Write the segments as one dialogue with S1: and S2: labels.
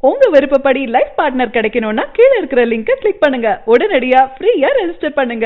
S1: உங்க விருப்பப்படி life partner கிடைக்கணும்னா கீழே இருக்கிற லிங்கை கிளிக் பண்ணுங்க உடனடியா ஃப்ரீயா ரெஜிஸ்டர் பண்ணுங்க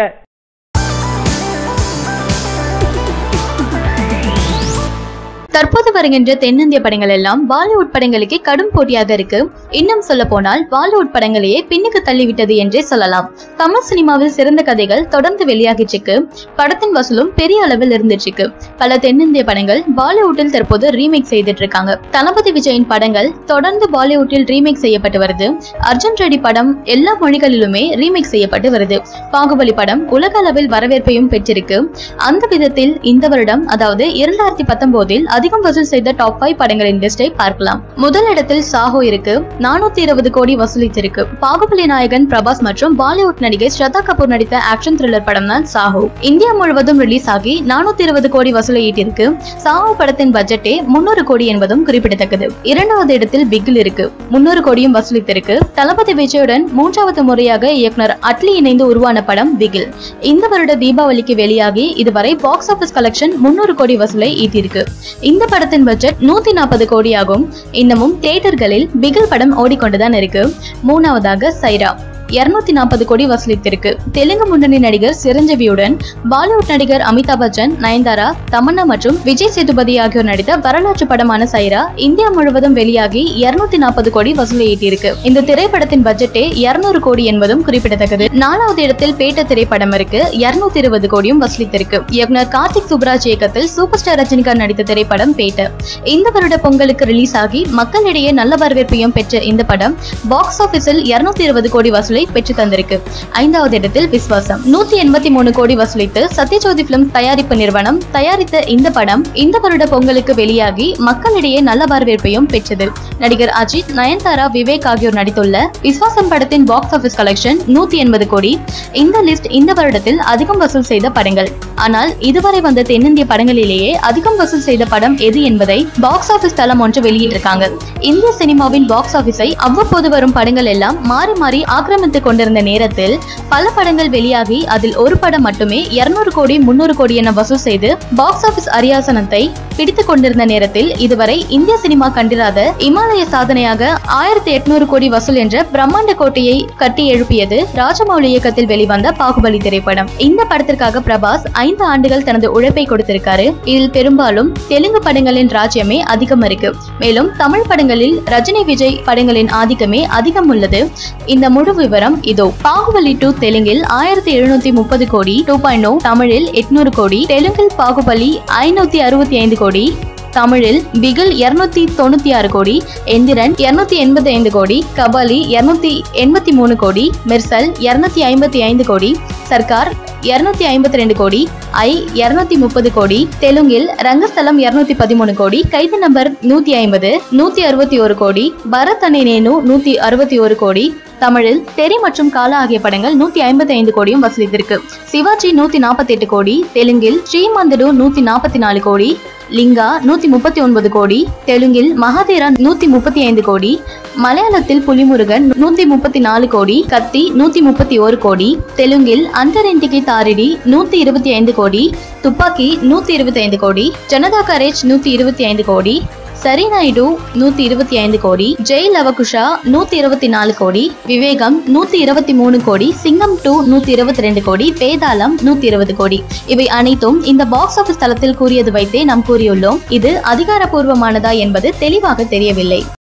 S2: தற்போது வருகின்ற தென்னிந்திய படங்கள் எல்லாம் பாலிவுட் படங்களுக்கு கடும் போட்டியாக இருக்கு இன்னும் சொல்ல போனால் பாலிவுட் படங்களையே பின்னுக்கு தள்ளிவிட்டது என்றே சொல்லலாம் தமிழ் சினிமாவில் சிறந்த கதைகள் தொடர்ந்து வெளியாகிட்டு இருக்கு படத்தின் வசூலும் பெரிய அளவில் இருந்துட்டு இருக்கு பல தென்னிந்திய படங்கள் பாலிவுட்டில் தற்போது ரீமேக் செய்துட்டு இருக்காங்க தளபதி விஜயின் படங்கள் தொடர்ந்து பாலிவுட்டில் ரீமேக் செய்யப்பட்டு வருது அர்ஜுன் ரெட்டி படம் எல்லா மொழிகளிலுமே ரீமேக் செய்யப்பட்டு வருது பாகுபலி படம் உலக அளவில் வரவேற்பையும் பெற்றிருக்கு அந்த விதத்தில் இந்த வருடம் அதாவது இரண்டாயிரத்தி பத்தொன்பதில் அதிகம் வசூல் செய்த டாப் ஃபைவ் படங்களின் லிஸ்டை பார்க்கலாம் முதல் இடத்தில் சாஹோ இருக்கு நானூத்தி இருபது கோடி வசூலித்திருக்கு பாகுபலி நாயகன் பிரபாஸ் மற்றும் பாலிவுட் நடிகை ஸ்ரதா கபூர் நடித்த ஆக்ஷன் த்ரில்லர் படம் தான் சாஹோ இந்தியா முழுவதும் ரிலீஸ் ஆகி நானூத்தி இருபது கோடி வசூலை ஈட்டிருக்கு சாஹோ படத்தின் பட்ஜெட்டே முன்னூறு கோடி என்பதும் குறிப்பிடத்தக்கது இரண்டாவது இடத்தில் பிகில் இருக்கு முன்னூறு கோடியும் வசூலித்திருக்கு தளபதி விஜயுடன் மூன்றாவது முறையாக இயக்குனர் அட்லி இணைந்து உருவான படம் பிகில் இந்த வருட தீபாவளிக்கு வெளியாகி இதுவரை பாக்ஸ் ஆபீஸ் கலெக்ஷன் முன்னூறு கோடி வசூலை ஈட்டியிருக்கு இந்த படத்தின் பட்ஜெட் நூத்தி நாற்பது கோடி ஆகும் இன்னமும் தியேட்டர்களில் பிகில் படம் ஓடிக்கொண்டுதான் இருக்கு மூணாவதாக சைரா இருநூத்தி நாற்பது கோடி வசூலித்திருக்கு தெலுங்கு முன்னணி நடிகர் சிரஞ்சீவியுடன் பாலிவுட் நடிகர் அமிதாப் பச்சன் நயன்தாரா தமன்னா மற்றும் விஜய் சேதுபதி ஆகியோர் நடித்த வரலாற்று படமான சைரா இந்தியா முழுவதும் வெளியாகி இருநூத்தி நாற்பது கோடி வசூலை ஈட்டியிருக்கு இந்த திரைப்படத்தின் பட்ஜெட்டே இருநூறு கோடி என்பதும் குறிப்பிடத்தக்கது நாலாவது இடத்தில் பேட்ட திரைப்படம் இருக்கு இருநூத்தி இருபது கோடியும் வசூலித்திருக்கு இயக்குனர் கார்த்திக் சுப்ராஜ் இயக்கத்தில் சூப்பர் ஸ்டார் ரஜினிகாந்த் நடித்த திரைப்படம் பேட்ட இந்த வருட பொங்கலுக்கு ரிலீஸ் ஆகி மக்களிடையே நல்ல வரவேற்பையும் பெற்ற இந்த படம் பாக்ஸ் ஆபீஸில் இருநூத்தி இருபது கோடி வசூலை பெற்று தந்திருக்கு ஐந்தாவது இடத்தில் விஸ்வாசம் நூத்தி எண்பத்தி மூணு கோடி வசூலித்து சத்யஜோதி பிலிம்ஸ் தயாரிப்பு நிறுவனம் தயாரித்த இந்த படம் இந்த வருட பொங்கலுக்கு வெளியாகி மக்களிடையே நல்ல வரவேற்பையும் பெற்றது நடிகர் அஜித் நயன்தாரா விவேக் ஆகியோர் நடித்துள்ள விஸ்வாசம் படத்தின் பாக்ஸ் ஆபீஸ் கலெக்ஷன் நூத்தி எண்பது கோடி இந்த லிஸ்ட் இந்த வருடத்தில் அதிகம் வசூல் செய்த படங்கள் ஆனால் இதுவரை வந்த தென்னிந்திய படங்களிலேயே அதிகம் வசூல் செய்த படம் எது என்பதை பாக்ஸ் ஆபீஸ் தளம் ஒன்று வெளியிட்டிருக்காங்க இந்திய சினிமாவின் பாக்ஸ் ஆபீஸை அவ்வப்போது வரும் படங்கள் எல்லாம் மாறி மாறி ஆக்கிரமித்துக் கொண்டிருந்த நேரத்தில் பல படங்கள் வெளியாகி அதில் ஒரு படம் மட்டுமே இருநூறு கோடி முன்னூறு கோடி என வசூல் செய்து பாக்ஸ் ஆபீஸ் அரியாசனத்தை பிடித்துக் கொண்டிருந்த நேரத்தில் இதுவரை இந்திய சினிமா கண்டிராத இமாலய சாதனையாக ஆயிரத்தி எட்நூறு கோடி வசூல் என்ற பிரம்மாண்ட கோட்டையை கட்டி எழுப்பியது ராஜமௌலி இயக்கத்தில் வெளிவந்த பாகுபலி திரைப்படம் இந்த படத்திற்காக பிரபாஸ் ஐந்து ஆண்டுகள் தனது உழைப்பை கொடுத்திருக்காரு இதில் பெரும்பாலும் தெலுங்கு படங்களின் ராஜ்யமே அதிகம் இருக்கு மேலும் தமிழ் படங்களில் ரஜினி விஜய் படங்களின் ஆதிக்கமே அதிகம் உள்ளது இந்த முழு விவரம் இதோ பாகுபலி டூ தெலுங்கில் ஆயிரத்தி எழுநூத்தி முப்பது கோடி டூ பாயிண்ட் தமிழில் எட்நூறு கோடி தெலுங்கில் பாகுபலி ஐநூத்தி அறுபத்தி ஐந்து கோடி தமிழில் பிகில் இருநூத்தி தொண்ணூத்தி ஆறு கோடி எந்திரன் இருநூத்தி எண்பத்தி ஐந்து கோடி கபாலி இருநூத்தி எண்பத்தி மூணு கோடி மெர்சல் இருநூத்தி ஐம்பத்தி ஐந்து கோடி சர்க்கார் இருநூத்தி ஐம்பத்தி ரெண்டு கோடி ஐ இருநூத்தி முப்பது கோடி தெலுங்கில் ரங்கஸ்தலம் இருநூத்தி பதிமூணு கோடி கைது நம்பர் நூத்தி ஐம்பது நூத்தி அறுபத்தி ஒரு கோடி பரத் அணி நேனு நூத்தி அறுபத்தி ஒரு கோடி தமிழில் தெரி மற்றும் காலா ஆகிய படங்கள் நூத்தி ஐம்பத்தி ஐந்து கோடியும் வசூலித்திருக்கு சிவாஜி நூத்தி நாற்பத்தி எட்டு கோடி தெலுங்கில் ஸ்ரீமந்தடு நூத்தி நாற்பத்தி நாலு கோடி லிங்கா நூத்தி முப்பத்தி ஒன்பது கோடி தெலுங்கில் மகாதேரா நூத்தி முப்பத்தி ஐந்து கோடி மலையாளத்தில் புலிமுருகன் நூத்தி முப்பத்தி நாலு கோடி கத்தி நூத்தி முப்பத்தி ஒரு கோடி தெலுங்கில் அந்தரெண்டிகை தாரிடி நூத்தி இருபத்தி ஐந்து கோடி துப்பாக்கி நூத்தி இருபத்தி ஐந்து கோடி ஜனதா கரேஜ் நூத்தி இருபத்தி ஐந்து கோடி சரி நாயுடு நூத்தி இருபத்தி ஐந்து கோடி ஜெய் லவகுஷா நூத்தி இருபத்தி நாலு கோடி விவேகம் நூத்தி இருபத்தி மூணு கோடி சிங்கம் டூ நூத்தி இருபத்தி ரெண்டு கோடி வேதாளம் நூத்தி இருபது கோடி இவை அனைத்தும் இந்த பாக்ஸ் ஆபீஸ் தளத்தில் கூறியது வைத்தே நாம் கூறியுள்ளோம் இது அதிகாரப்பூர்வமானதா என்பது தெளிவாக தெரியவில்லை